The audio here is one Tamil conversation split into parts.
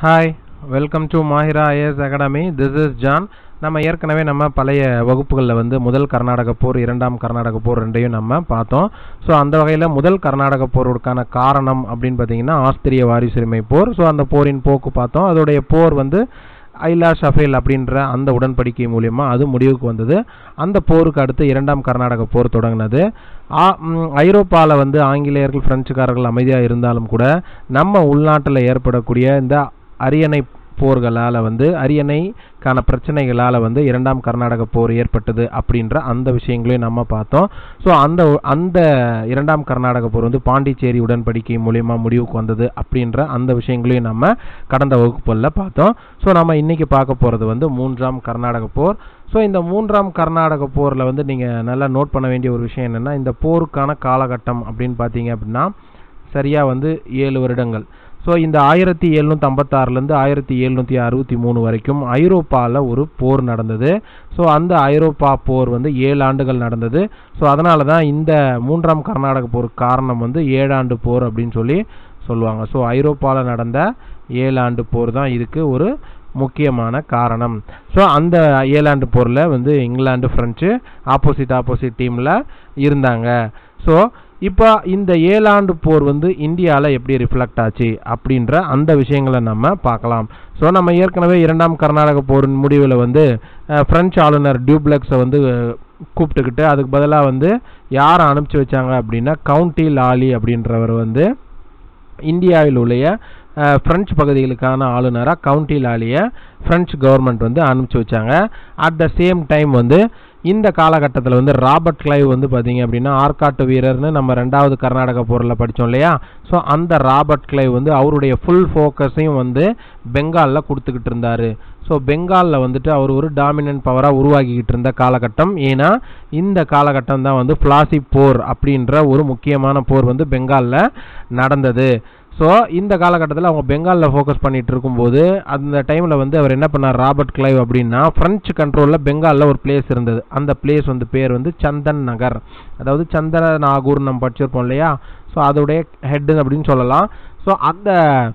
hi welcome to Mahira IAS academy this is John நம்ம ஏற்கனவே நம்ம பழைய வகுப்புகளில் வந்து முதல் கர்நாடக போர் இரண்டாம் கர்நாடக போர் ரெண்டையும் நம்ம பார்த்தோம் ஸோ அந்த வகையில் முதல் கர்நாடக போருக்கான காரணம் அப்படின்னு பார்த்தீங்கன்னா ஆஸ்திரிய வாரிசுரிமை போர் ஸோ அந்த போரின் போக்கு பார்த்தோம் அதோடைய போர் வந்து ஐலா ஷஃபேல் அப்படின்ற அந்த உடன்படிக்கை மூலியமா அது முடிவுக்கு வந்தது அந்த போருக்கு அடுத்து இரண்டாம் கர்நாடக போர் தொடங்கினது ஐரோப்பாவில் வந்து ஆங்கிலேயர்கள் பிரெஞ்சுக்காரர்கள் அமைதியாக இருந்தாலும் கூட நம்ம உள்நாட்டில் ஏற்படக்கூடிய இந்த அரியணை போர்களால் வந்து அரியணைக்கான பிரச்சனைகளால் வந்து இரண்டாம் கர்நாடக போர் ஏற்பட்டது அப்படின்ற அந்த விஷயங்களையும் நம்ம பார்த்தோம் ஸோ அந்த அந்த இரண்டாம் கர்நாடக போர் வந்து பாண்டிச்சேரி உடன்படிக்கை மூலியமா முடிவுக்கு வந்தது அப்படின்ற அந்த விஷயங்களையும் நம்ம கடந்த வகுப்புகளில் பார்த்தோம் ஸோ நம்ம இன்னைக்கு பார்க்க போகிறது வந்து மூன்றாம் கர்நாடக போர் ஸோ இந்த மூன்றாம் கர்நாடக போரில் வந்து நீங்கள் நல்லா நோட் பண்ண வேண்டிய ஒரு விஷயம் என்னென்னா இந்த போருக்கான காலகட்டம் அப்படின்னு பார்த்தீங்க அப்படின்னா சரியாக வந்து ஏழு வருடங்கள் ஸோ இந்த ஆயிரத்தி எழுநூற்றி ஐம்பத்தாறுலேருந்து ஆயிரத்தி எழுநூற்றி அறுபத்தி மூணு வரைக்கும் ஐரோப்பாவில் ஒரு போர் நடந்தது ஸோ அந்த ஐரோப்பா போர் வந்து ஏழு ஆண்டுகள் நடந்தது ஸோ அதனால தான் இந்த மூன்றாம் கர்நாடக போருக்கு காரணம் வந்து ஏழாண்டு போர் அப்படின்னு சொல்லி சொல்லுவாங்க ஸோ ஐரோப்பாவில் நடந்த ஏழு ஆண்டு போர் தான் இதுக்கு ஒரு முக்கியமான காரணம் ஸோ அந்த ஏழாண்டு போரில் வந்து இங்கிலாந்து ஃப்ரெஞ்சு ஆப்போசிட் ஆப்போசிட் டீமில் இருந்தாங்க ஸோ இப்போ இந்த ஏழாண்டு போர் வந்து இந்தியாவில் எப்படி ரிஃப்ளெக்ட் ஆச்சு அப்படின்ற அந்த விஷயங்களை நம்ம பார்க்கலாம் ஸோ நம்ம ஏற்கனவே இரண்டாம் கர்நாடக போரின் முடிவில் வந்து ஃப்ரெஞ்சு ஆளுநர் டியூப்ளெக்ஸை வந்து கூப்பிட்டுக்கிட்டு அதுக்கு பதிலாக வந்து யாரை அனுப்பிச்சி வச்சாங்க அப்படின்னா கவுண்டி லாலி அப்படின்றவர் வந்து இந்தியாவில் உள்ள பிரெஞ்சு பகுதிகளுக்கான ஆளுநராக கவுண்டி லாலியை பிரெஞ்சு கவர்மெண்ட் வந்து அனுப்பிச்சி வச்சாங்க அட் த சேம் டைம் வந்து இந்த காலகட்டத்தில் வந்து ராபர்ட் கிளைவ் வந்து பார்த்தீங்க அப்படின்னா ஆர்காட்டு வீரர்னு நம்ம ரெண்டாவது கர்நாடக போரில் படித்தோம் இல்லையா ஸோ அந்த ராபர்ட் கிளைவ் வந்து அவருடைய ஃபுல் ஃபோக்கஸையும் வந்து பெங்காலில் கொடுத்துக்கிட்டு இருந்தார் ஸோ பெங்காலில் வந்துட்டு அவர் ஒரு டாமினன்ட் பவராக உருவாக்கிக்கிட்டு இருந்த காலகட்டம் ஏன்னா இந்த காலகட்டம் தான் வந்து பிளாசி போர் அப்படின்ற ஒரு முக்கியமான போர் வந்து பெங்காலில் நடந்தது ஸோ இந்த காலகட்டத்தில் அவங்க பெங்காலில் ஃபோக்கஸ் பண்ணிட்டு இருக்கும்போது அந்த டைமில் வந்து அவர் என்ன பண்ணார் ராபர்ட் கிளைவ் அப்படின்னா ஃப்ரெஞ்சு கண்ட்ரோலில் பெங்காலில் ஒரு பிளேஸ் இருந்தது அந்த பிளேஸ் வந்து பேர் வந்து சந்தன் நகர் அதாவது சந்தன நாகூர் நம்ம படிச்சிருப்போம் இல்லையா ஸோ அதோடைய ஹெட்டு அப்படின்னு சொல்லலாம் ஸோ அந்த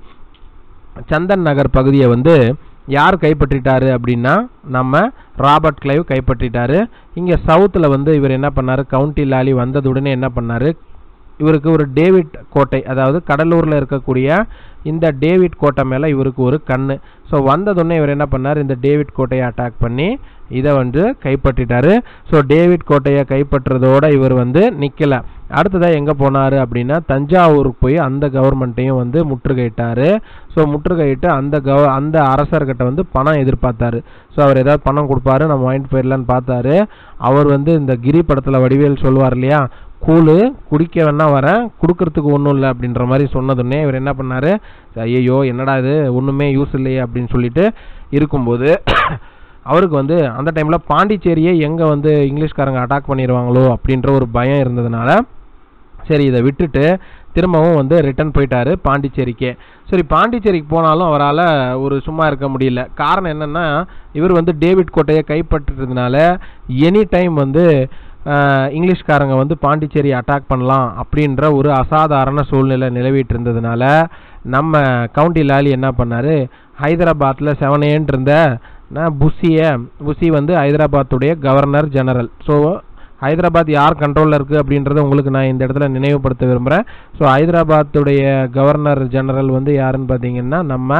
சந்தன் நகர் பகுதியை வந்து யார் கைப்பற்றிட்டாரு அப்படின்னா நம்ம ராபர்ட் கிளைவ் கைப்பற்றிட்டாரு இங்கே சவுத்தில் வந்து இவர் என்ன பண்ணார் கவுண்டி லாலி வந்ததுடனே என்ன பண்ணார் இவருக்கு ஒரு டேவிட் கோட்டை அதாவது கடலூரில் இருக்கக்கூடிய இந்த டேவிட் கோட்டை மேலே இவருக்கு ஒரு கண்ணு ஸோ வந்ததுடனே இவர் என்ன பண்ணார் இந்த டேவிட் கோட்டையை அட்டாக் பண்ணி இதை வந்து கைப்பற்றிட்டாரு ஸோ டேவிட் கோட்டையை கைப்பற்றுறதோட இவர் வந்து நிற்கல அடுத்ததாக எங்கே போனார் அப்படின்னா தஞ்சாவூருக்கு போய் அந்த கவர்மெண்ட்டையும் வந்து முற்றுகையிட்டார் ஸோ முற்றுகையிட்டு அந்த கவ அந்த அரசர்கிட்ட வந்து பணம் எதிர்பார்த்தாரு ஸோ அவர் ஏதாவது பணம் கொடுப்பாரு நம்ம வாங்கிட்டு போயிடலான்னு பார்த்தாரு அவர் வந்து இந்த கிரி படத்தில் வடிவேல் சொல்லுவார் இல்லையா கூழு குடிக்க வேணா வரேன் கொடுக்கறதுக்கு ஒன்றும் இல்லை அப்படின்ற மாதிரி சொன்னதுன்னே இவர் என்ன பண்ணார் ஐயோ என்னடா இது ஒன்றுமே யூஸ் இல்லையே அப்படின்னு சொல்லிட்டு இருக்கும்போது அவருக்கு வந்து அந்த டைமில் பாண்டிச்சேரியை எங்கே வந்து இங்கிலீஷ்காரங்க அட்டாக் பண்ணிடுவாங்களோ அப்படின்ற ஒரு பயம் இருந்ததுனால சரி இதை விட்டுட்டு திரும்பவும் வந்து ரிட்டர்ன் போயிட்டாரு பாண்டிச்சேரிக்கே சரி பாண்டிச்சேரிக்கு போனாலும் அவரால் ஒரு சும்மா இருக்க முடியல காரணம் என்னென்னா இவர் வந்து டேவிட் கோட்டையை கைப்பற்றுறதுனால எனி டைம் வந்து இங்கிலீஷ்காரங்க வந்து பாண்டிச்சேரி அட்டாக் பண்ணலாம் அப்படின்ற ஒரு அசாதாரண சூழ்நிலை நிலவிட்டு இருந்ததுனால நம்ம கவுண்டி லாலி என்ன பண்ணார் ஹைதராபாத்தில் செவனேன் இருந்த புஷிய புஷி வந்து ஹைதராபாத்துடைய கவர்னர் ஜெனரல் ஸோ ஹைதராபாத் யார் கண்ட்ரோலில் இருக்குது அப்படின்றத உங்களுக்கு நான் இந்த இடத்துல நினைவுபடுத்த விரும்புகிறேன் ஸோ ஹைதராபாத்துடைய கவர்னர் ஜெனரல் வந்து யாருன்னு பார்த்தீங்கன்னா நம்ம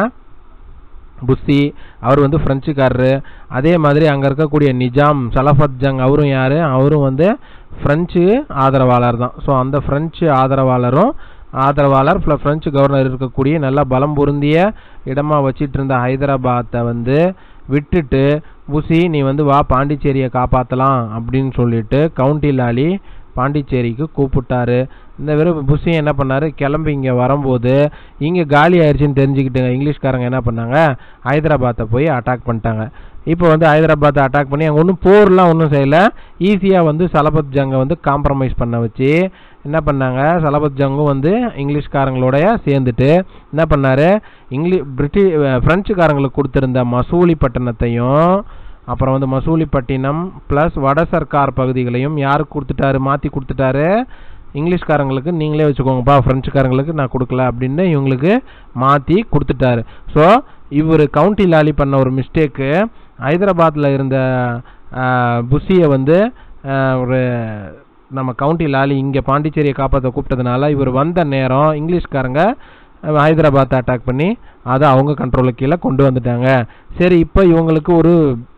புஷி அவர் வந்து ஃப்ரெஞ்சுக்காரரு அதே மாதிரி அங்கே இருக்கக்கூடிய நிஜாம் சலஃபத் ஜங் அவரும் யார் அவரும் வந்து ஃப்ரெஞ்சு ஆதரவாளர் தான் ஸோ அந்த ஃப்ரெஞ்சு ஆதரவாளரும் ஆதரவாளர் ஃப்ரெஞ்சு கவர்னர் இருக்கக்கூடிய நல்லா பலம் பொருந்திய இடமா வச்சிட்டு இருந்த ஹைதராபாத்தை வந்து விட்டுட்டு புசி நீ வந்து வா பாண்டிச்சேரியை காப்பாற்றலாம் அப்படின்னு சொல்லிட்டு கவுண்டி லாலி பாண்டிச்சேரிக்கு கூப்பிட்டாரு இந்த வெறும் புஷி என்ன பண்ணாரு கிளம்பி இங்கே வரும்போது இங்கே காலி ஆயிடுச்சுன்னு தெரிஞ்சுக்கிட்டுங்க இங்கிலீஷ்காரங்க என்ன பண்ணாங்க ஹைதராபாத்தை போய் அட்டாக் பண்ணிட்டாங்க இப்போ வந்து ஹைதராபாத்தை அட்டாக் பண்ணி அங்கே ஒன்றும் போர்லாம் ஒன்றும் செய்யலை ஈஸியாக வந்து சலபத் ஜங்கை வந்து காம்ப்ரமைஸ் பண்ண வச்சு என்ன பண்ணாங்க சலபத் ஜங்கும் வந்து இங்கிலீஷ்காரங்களோட சேர்ந்துட்டு என்ன பண்ணாரு இங்கிலீஷ் பிரிட்டி பிரெஞ்சுக்காரங்களுக்கு கொடுத்துருந்த மசூலிப்பட்டினத்தையும் அப்புறம் வந்து மசூலிப்பட்டினம் ப்ளஸ் வட சர்க்கார் பகுதிகளையும் யாருக்கு கொடுத்துட்டாரு மாற்றி கொடுத்துட்டாரு இங்கிலீஷ்காரங்களுக்கு நீங்களே வச்சுக்கோங்கப்பா ஃப்ரெஞ்சுக்காரங்களுக்கு நான் கொடுக்கல அப்படின்னு இவங்களுக்கு மாற்றி கொடுத்துட்டாரு ஸோ இவர் கவுண்டி லாலி பண்ண ஒரு மிஸ்டேக்கு ஹைதராபாத்தில் இருந்த புஷியை வந்து அஹ், ஒரு நம்ம கவுண்டி லாலி இங்கே பாண்டிச்சேரியை காப்பாற்ற கூப்பிட்டதுனால இவர் வந்த நேரம் இங்கிலீஷ்காரங்க அஹ், ஹைதராபாத்தை அட்டாக் பண்ணி அதை அவங்க கண்ட்ரோலுக்கு கீழே கொண்டு வந்துட்டாங்க சரி இப்போ இவங்களுக்கு ஒரு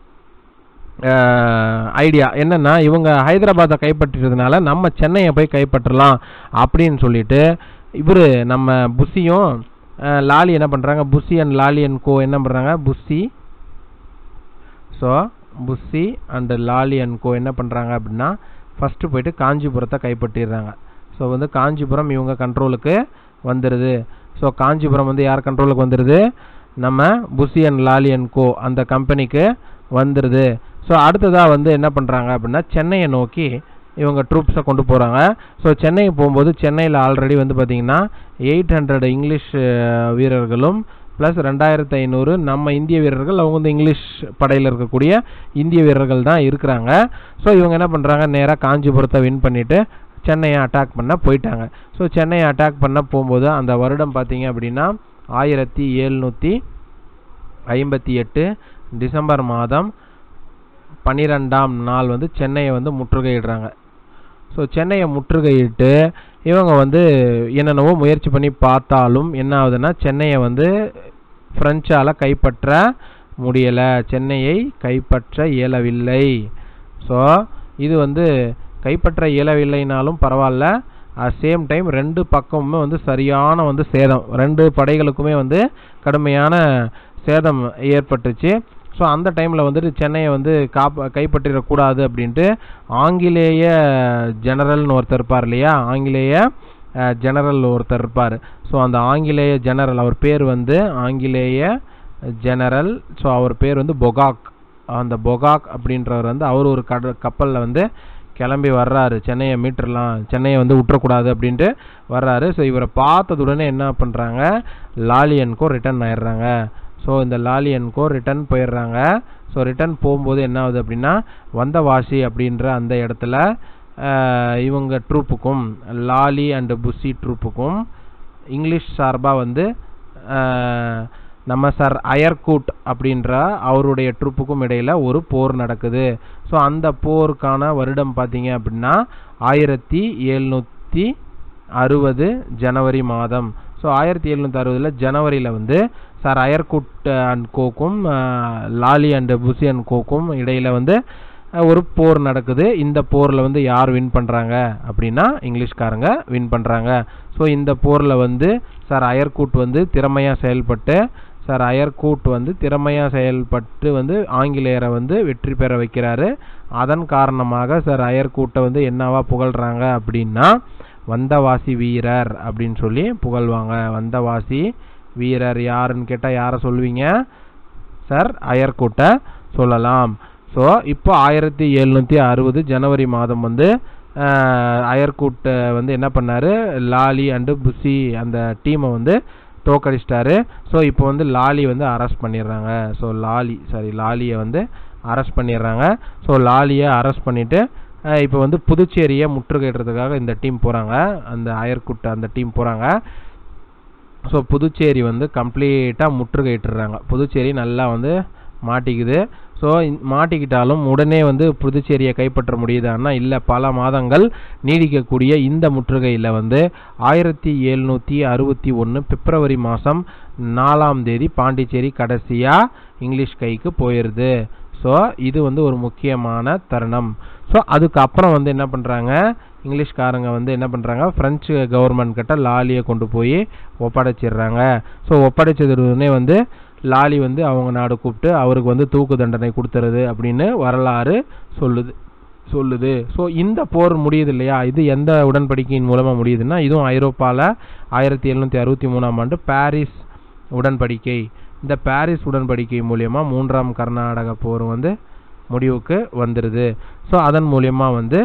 ஐடியா என்னன்னா இவங்க ஹைதராபாத்தை கைப்பற்றினதுனால நம்ம சென்னையை போய் கைப்பற்றலாம் அப்படின்னு சொல்லிட்டு இவர் நம்ம புஷியும் அஹ், லாலி என்ன பண்ணுறாங்க Bussy and Lally and Co என்ன பண்ணுறாங்க Bussy so Bussy and Lally and Co என்ன பண்ணுறாங்க அப்படின்னா ஃபஸ்ட்டு போயிட்டு காஞ்சிபுரத்தை கைப்பற்றிடுறாங்க ஸோ வந்து காஞ்சிபுரம் இவங்க கண்ட்ரோலுக்கு வந்துடுது ஸோ காஞ்சிபுரம் வந்து யார் கண்ட்ரோலுக்கு வந்துடுது நம்ம Bussy and Lally and Co அந்த கம்பெனிக்கு வந்துடுது ஸோ அடுத்ததாக வந்து என்ன பண்ணுறாங்க அப்படின்னா சென்னையை நோக்கி இவங்க ட்ரூப்ஸை கொண்டு போகிறாங்க ஸோ சென்னை போகும்போது சென்னையில் ஆல்ரெடி வந்து பார்த்திங்கன்னா எயிட் ஹண்ட்ரட் இங்கிலீஷ் அஹ், வீரர்களும் ப்ளஸ் ரெண்டாயிரத்து ஐநூறு நம்ம இந்திய வீரர்கள் அவங்க வந்து இங்கிலீஷ் படையில் இருக்கக்கூடிய இந்திய வீரர்கள் தான் இருக்கிறாங்க ஸோ இவங்க என்ன பண்ணுறாங்க நேராக காஞ்சிபுரத்தை வின் பண்ணிவிட்டு சென்னையை அட்டாக் பண்ண போயிட்டாங்க ஸோ சென்னையை அட்டாக் பண்ண போகும்போது அந்த வருடம் பார்த்தீங்க அப்படின்னா ஆயிரத்தி எழுநூற்றி ஐம்பத்தி எட்டு டிசம்பர் மாதம் பன்னிரெண்டாம் நாள் வந்து சென்னையை வந்து முற்றுகையிடுறாங்க ஸோ சென்னையை முற்றுகையிட்டு இவங்க வந்து என்னென்னவோ முயற்சி பண்ணி பார்த்தாலும் என்ன ஆகுதுன்னா சென்னையை வந்து பிரெஞ்சால் கைப்பற்ற முடியலை சென்னையை கைப்பற்ற இயலவில்லை ஸோ இது வந்து கைப்பற்ற இயலவில்லைனாலும் பரவாயில்ல அட் சேம் டைம் ரெண்டு பக்கமுமே வந்து சரியான வந்து சேதம் ரெண்டு படைகளுக்குமே வந்து கடுமையான சேதம் ஏற்பட்டுச்சு ஸோ அந்த டைமில் வந்துட்டு சென்னையை வந்து காப்ப கைப்பற்றிடக்கூடாது அப்படின்ட்டு ஆங்கிலேய ஜெனரல்னு ஒருத்தர் இருப்பார் இல்லையா ஆங்கிலேய அஹ், ஜெனரல் ஒருத்தர் இருப்பார் ஸோ அந்த ஆங்கிலேய ஜெனரல் அவர் பேர் வந்து ஆங்கிலேய ஜெனரல் ஸோ அவர் பேர் வந்து பொகாக் அந்த பொகாக் அப்படின்றவர் வந்து அவர் ஒரு கட கப்பலில் வந்து கிளம்பி வர்றாரு சென்னையை மீட்டுறலாம் சென்னையை வந்து விட்டுறக்கூடாது அப்படின்ட்டு வர்றாரு ஸோ இவரை பார்த்ததுடனே என்ன பண்ணுறாங்க லாலியனுக்கோ ரிட்டர்ன் ஆயிடுறாங்க ஸோ இந்த லாலியனுக்கோ ரிட்டர்ன் போயிடுறாங்க ஸோ ரிட்டர்ன் போகும்போது என்ன ஆகுது அப்படின்னா வந்தவாசி அப்படின்ற அந்த இடத்துல அஹ், இவங்க ட்ரூப்புக்கும் லாலி அண்ட் புஷி ட்ரூப்புக்கும் இங்கிலீஷ் சார்பாக வந்து அஹ், நம்ம சார் அயர்கூட் அப்படின்ற அவருடைய ட்ரூப்புக்கும் இடையில ஒரு போர் நடக்குது ஸோ அந்த போருக்கான வருடம் பார்த்தீங்க அப்படின்னா ஆயிரத்தி எழுநூற்றி அறுபது ஜனவரி மாதம் ஸோ ஆயிரத்தி எழுநூற்றி அறுபதில் ஜனவரியில் வந்து சார் அயர்குட் அண்ட் கோக்கும் அஹ், லாலி அண்ட் புசி அண்ட் கோக்கும் இடையில வந்து அஹ், ஒரு போர் நடக்குது இந்த போரில் வந்து யார் வின் பண்ணுறாங்க அப்படின்னா இங்கிலீஷ்காரங்க வின் பண்ணுறாங்க ஸோ இந்த போரில் வந்து சார் அயர்கூட் வந்து திறமையாக செயல்பட்டு சார் அயர்கூட் வந்து திறமையாக செயல்பட்டு வந்து ஆங்கிலேயரை வந்து வெற்றி பெற வைக்கிறாரு அதன் காரணமாக சார் அயர்கூட்டை வந்து என்னவா புகழ்றாங்க அப்படின்னா வந்தவாசி வீரர் அப்படின்னு சொல்லி புகழ்வாங்க வந்தவாசி வீரர் யாருன்னு கேட்டால் யாரை சொல்லுவீங்க சார் அயர்கூட்டை சொல்லலாம் ஸோ இப்போ ஆயிரத்தி எழுநூற்றி அறுபது ஜனவரி மாதம் வந்து அஹ், அயர்கூட்டை வந்து என்ன பண்ணாரு லாலி அண்டு புஷி அந்த டீமை வந்து தோக்கடிச்சிட்டாரு ஸோ இப்போ வந்து லாலி வந்து அரெஸ்ட் பண்ணிடுறாங்க ஸோ லாலி சாரி லாலியை வந்து அரெஸ்ட் பண்ணிடுறாங்க ஸோ லாலியை அரெஸ்ட் பண்ணிவிட்டு இப்போ வந்து புதுச்சேரியை முற்றுகையிடுறதுக்காக இந்த டீம் போகிறாங்க அந்த அயர்குட் அந்த டீம் போகிறாங்க ஸோ புதுச்சேரி வந்து கம்ப்ளீட்டாக முற்றுகையிட்டுறாங்க புதுச்சேரி நல்லா வந்து மாட்டிக்குது ஸோ மாட்டிக்கிட்டாலும் உடனே வந்து புதுச்சேரியை கைப்பற்ற முடியுதான்னா இல்லை பல மாதங்கள் நீடிக்கக்கூடிய இந்த முற்றுகையில் வந்து ஆயிரத்தி எழுநூற்றி அறுபத்தி ஒன்று பிப்ரவரி மாதம் நாலாம் தேதி பாண்டிச்சேரி கடைசியாக இங்கிலீஷ் கைக்கு போயிடுது ஸோ இது வந்து ஒரு முக்கியமான தருணம் ஸோ அதுக்கப்புறம் வந்து என்ன பண்ணுறாங்க இங்கிலீஷ்காரங்க வந்து என்ன பண்ணுறாங்க ஃப்ரெஞ்சு கவர்மெண்ட் கிட்ட லாலியை கொண்டு போய் ஒப்படைச்சிடுறாங்க ஸோ ஒப்படைச்சதுடனே வந்து லாலி வந்து அவங்க நாடு கூப்பிட்டு அவருக்கு வந்து தூக்கு தண்டனை கொடுத்துறது அப்படின்னு வரலாறு சொல்லுது சொல்லுது ஸோ இந்த போர் முடியுது இல்லையா இது எந்த உடன்படிக்கையின் மூலமாக முடியுதுன்னா இதுவும் ஐரோப்பாவில் ஆயிரத்தி எழுநூற்றி அறுபத்தி மூணாம் ஆண்டு பாரிஸ் உடன்படிக்கை இந்த பாரிஸ் உடன்படிக்கை மூலியமா மூன்றாம் கர்நாடக போர் வந்து முடிவுக்கு வந்துடுது ஸோ அதன் மூலியமா வந்து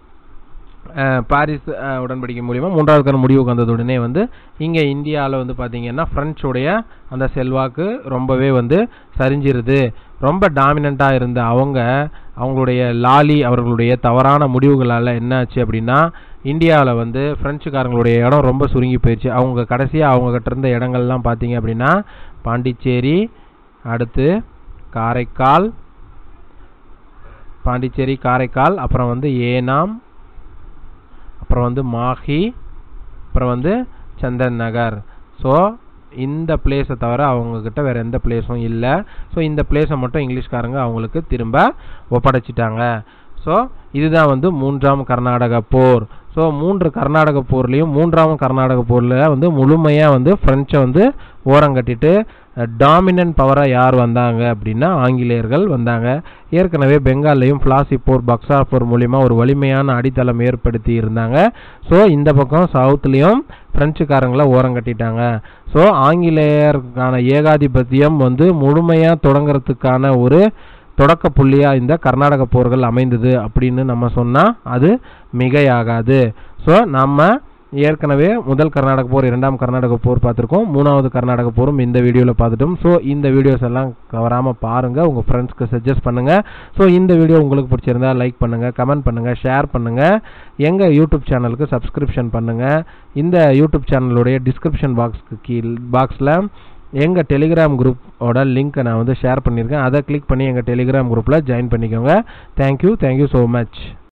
அஹ், பாரிஸ் அஹ், உடன்படிக்கை மூலியமா மூன்றாவது கர் முடிவுக்கு வந்ததுடனே வந்து இங்கே இந்தியாவில் வந்து பார்த்தீங்கன்னா ஃப்ரெஞ்சோடைய அந்த செல்வாக்கு ரொம்பவே வந்து சரிஞ்சிருது ரொம்ப டாமினண்ட்டாக இருந்த அவங்க அவங்களுடைய லாலி அவர்களுடைய தவறான முடிவுகளால் என்ன ஆச்சு அப்படின்னா இந்தியாவில் வந்து பிரெஞ்சுக்காரங்களுடைய இடம் ரொம்ப சுருங்கி போயிடுச்சு அவங்க கடைசியாக அவங்க கிட்ட இருந்த இடங்கள்லாம் பார்த்தீங்க அப்படின்னா பாண்டிச்சேரி அடுத்து காரைக்கால் பாண்டிச்சேரி காரைக்கால் அப்புறம் வந்து ஏனாம் அப்புறம் வந்து மாஹி அப்புறம் வந்து சந்தன் நகர் ஸோ இந்த பிளேஸை தவிர அவங்கக்கிட்ட வேறு எந்த பிளேஸும் இல்லை ஸோ இந்த பிளேஸை மட்டும் இங்கிலீஷ்காரங்க அவங்களுக்கு திரும்ப ஒப்படைச்சிட்டாங்க ஸோ இதுதான் வந்து மூன்றாம் கர்நாடக போர் ஸோ மூன்று கர்நாடக போர்லேயும் மூன்றாம் கர்நாடக போரில் வந்து முழுமையாக வந்து ஃப்ரெஞ்சை வந்து ஓரங்கட்டிட்டு டாமினன்ட் பவராக யார் வந்தாங்க அப்படின்னா ஆங்கிலேயர்கள் வந்தாங்க ஏற்கனவே பெங்கால்லையும் பிளாசி போர் பக்சா போர் மூலிமா ஒரு வலிமையான அடித்தளம் ஏற்படுத்தி இருந்தாங்க ஸோ இந்த பக்கம் சவுத்துலேயும் பிரெஞ்சுக்காரங்களை ஓரங்கட்டிட்டாங்க ஸோ ஆங்கிலேயருக்கான ஏகாதிபத்தியம் வந்து முழுமையாக தொடங்குறதுக்கான ஒரு தொடக்க புள்ளியாக இந்த கர்நாடக போர்கள் அமைந்தது அப்படின்னு நம்ம சொன்னால் அது மிகையாகாது ஸோ நம்ம ஏற்கனவே முதல் கர்நாடக போர் இரண்டாம் கர்நாடக போர் பார்த்துருக்கோம் மூணாவது கர்நாடக போரும் இந்த வீடியோவில் பார்த்துட்டோம் ஸோ இந்த வீடியோஸ் எல்லாம் தவறாமல் பாருங்கள் உங்கள் ஃப்ரெண்ட்ஸ்க்கு சஜஸ்ட் பண்ணுங்கள் ஸோ இந்த வீடியோ உங்களுக்கு பிடிச்சிருந்தா லைக் பண்ணுங்கள் கமெண்ட் பண்ணுங்கள் ஷேர் பண்ணுங்கள் எங்கள் யூடியூப் சேனலுக்கு சப்ஸ்கிரிப்ஷன் பண்ணுங்கள் இந்த யூடியூப் சேனலுடைய டிஸ்கிரிப்ஷன் பாக்ஸ்க்கு கீழ் பாக்ஸில் எங்கள் டெலிகிராம் குரூப்போட லிங்க்கை நான் வந்து ஷேர் பண்ணியிருக்கேன் அதை கிளிக் பண்ணி எங்கள் டெலிகிராம் குரூப்பில் ஜாயின் பண்ணிக்கோங்க தேங்க்யூ தேங்க்யூ ஸோ மச்